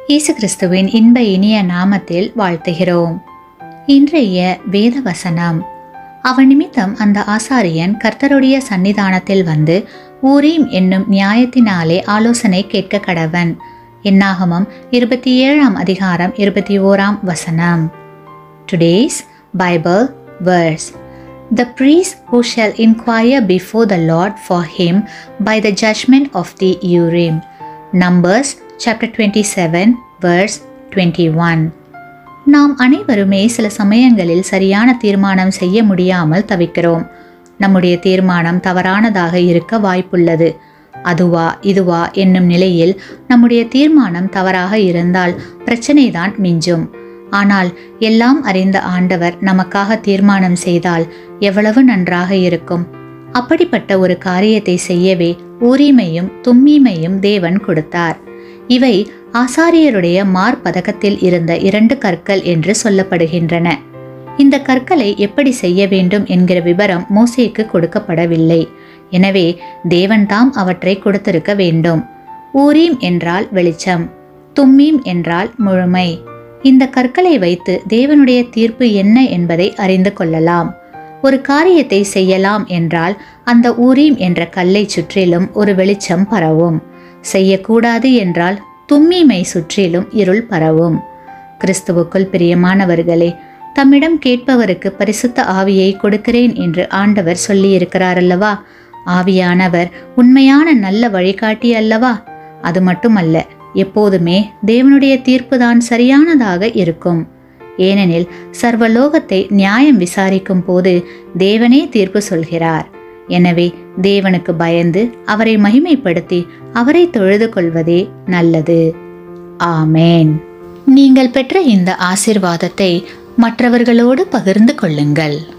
இயேசு கிறிஸ்துவின் இன்ப இனிய நாமத்தில் வாழ்த்துகிறோம் இன்றைய வேத வசனம் அவன் நிமித்தம் அந்த ஆசாரியன் கர்த்தருடைய சன்னிதானத்தில் வந்து ஊரீம் என்னும் நியாயத்தினாலே ஆலோசனை கேட்க கடவன் என்னாகமம் இருபத்தி ஏழாம் அதிகாரம் இருபத்தி ஓராம் வசனம் today's Bible verse The priest who shall inquire before the Lord for him by the judgment of the Urim. Numbers chapter 27 verse 21. நாம் அனைவருமே சில சமயங்களில் சரியான தீர்மானம் செய்ய முடியாமல் தவிக்கிறோம் நம்முடைய தீர்மானம் தவறானதாக இருக்க வாய்ப்புள்ளது அதுவா இதுவா என்னும் நிலையில் நம்முடைய தீர்மானம் தவறாக இருந்தால் பிரச்சனைதான் மிஞ்சும் ஆனால் எல்லாம் அறிந்த ஆண்டவர் நமக்காக தீர்மானம் செய்தால் எவ்வளவு நன்றாக இருக்கும் அப்படிப்பட்ட ஒரு காரியத்தை செய்யவே ஊரிமையும் தும்மீமையும் தேவன் கொடுத்தார் இவை ஆசாரியருடைய மார்பதகத்தில் இருந்த இரண்டு கற்கள் என்று சொல்லப்படுகின்றன இந்த கற்களை எப்படி செய்ய வேண்டும் என்கிற விவரம் மோசேக்கு கொடுக்கப்படவில்லை எனவே தேவன்தாம் அவற்றை கொடுத்திருக்க வேண்டும் ஊரீம் என்றால் வெளிச்சம் தும்மீம் என்றால் முழுமை இந்த கற்களை வைத்து தேவனுடைய தீர்ப்பு என்ன என்பதை அறிந்து கொள்ளலாம் ஒரு காரியத்தை செய்யலாம் என்றால் அந்த ஊரீம் என்ற கல்லை சுற்றிலும் ஒரு வெளிச்சம் பரவும் செய்யக்கூடாது என்றால் தும்மீமை சுற்றிலும் இருள் பரவும் கிறிஸ்துவுக்குள் பிரியமானவர்களே தம்மிடம் கேட்பவருக்கு பரிசுத்த ஆவியை கொடுக்கிறேன் என்று ஆண்டவர் சொல்லியிருக்கிறார் அல்லவா ஆவியானவர் உண்மையான நல்ல வழிகாட்டி அல்லவா அது மட்டுமல்ல எப்போதுமே தேவனுடைய தீர்ப்புதான் சரியானதாக இருக்கும் ஏனெனில் சர்வலோகத்தை நியாயம் விசாரிக்கும் போது தேவனே தீர்ப்பு சொல்கிறார் எனவே தேவனுக்கு பயந்து அவரை மகிமைப்படுத்தி அவரை தொழுது கொள்வதே நல்லது ஆமேன் நீங்கள் பெற்ற இந்த ஆசிர்வாதத்தை மற்றவர்களோடு பகிர்ந்து கொள்ளுங்கள்